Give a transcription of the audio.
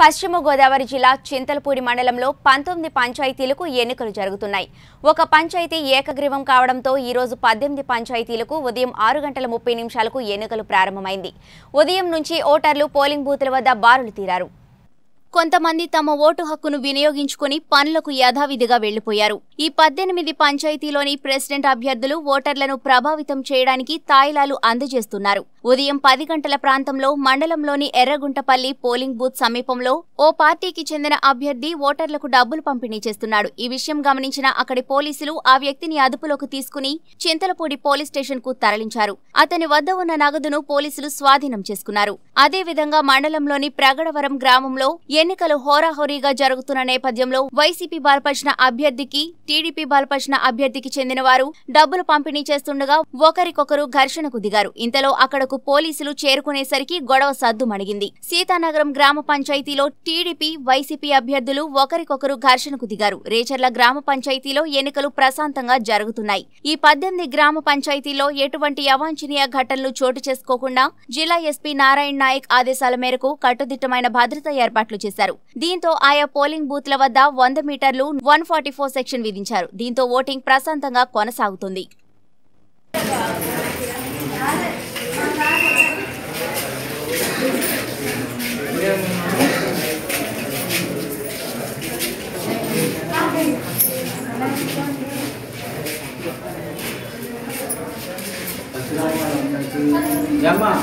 పశ్చిమ గోదావరి జిల్లా చింతలపూడి మండలంలో పంతొమ్మిది పంచాయతీలకు ఎన్నికలు జరుగుతున్నాయి ఒక పంచాయతీ ఏకగ్రీవం కావడంతో ఈరోజు పద్దెనిమిది పంచాయతీలకు ఉదయం ఆరు గంటల ముప్పై నిమిషాలకు ఎన్నికలు ప్రారంభమైంది ఉదయం నుంచి ఓటర్లు పోలింగ్ బూతుల వద్ద బారులు తీరారు కొంతమంది తమ ఓటు హక్కును వినియోగించుకుని పనులకు యథావిధిగా వెళ్లిపోయారు ఈ పద్దెనిమిది పంచాయతీలోని ప్రెసిడెంట్ అభ్యర్థులు ఓటర్లను ప్రభావితం చేయడానికి తాయిలాలు అందజేస్తున్నారు ఉదయం పది గంటల ప్రాంతంలో మండలంలోని ఎర్రగుంటపల్లి పోలింగ్ బూత్ సమీపంలో ఓ పార్టీకి చెందిన అభ్యర్థి ఓటర్లకు డబ్బులు పంపిణీ చేస్తున్నాడు ఈ విషయం గమనించిన అక్కడి పోలీసులు ఆ వ్యక్తిని అదుపులోకి తీసుకుని చింతలపూడి పోలీస్ స్టేషన్ కు తరలించారు అతని వద్ద ఉన్న నగదును పోలీసులు స్వాధీనం చేసుకున్నారు అదేవిధంగా మండలంలోని ప్రగడవరం గ్రామంలో ఎన్నికలు హోరాహోరీగా జరుగుతున్న నేపథ్యంలో వైసీపీ బలపరిచిన అభ్యర్థికి టీడీపీ బలపరిచిన అభ్యర్థికి చెందిన వారు డబ్బులు పంపిణీ చేస్తుండగా ఒకరికొకరు ఘర్షణకు దిగారు ఇంతలో అక్కడకు పోలీసులు చేరుకునేసరికి గొడవ సద్దుమణిగింది సీతానగరం గ్రామ పంచాయతీలో టీడీపీ వైసీపీ అభ్యర్థులు ఒకరికొకరు ఘర్షణకు దిగారు రేచర్ల గ్రామ పంచాయతీలో ఎన్నికలు ప్రశాంతంగా జరుగుతున్నాయి ఈ పద్దెనిమిది గ్రామ పంచాయతీలో ఎటువంటి అవాంఛనీయ ఘటనలు చోటు చేసుకోకుండా జిల్లా ఎస్పీ నారాయణ నాయక్ ఆదేశాల మేరకు కట్టుదిట్టమైన భద్రతా ఏర్పాట్లు చేశారు దీంతో ఆయా పోలింగ్ బూత్ల వద్ద వంద మీటర్లు వన్ ఫార్టీ ఫోర్ సెక్షన్ విధించారు దీంతో ఓటింగ్ ప్రశాంతంగా కొనసాగుతుంది ఏమ్మా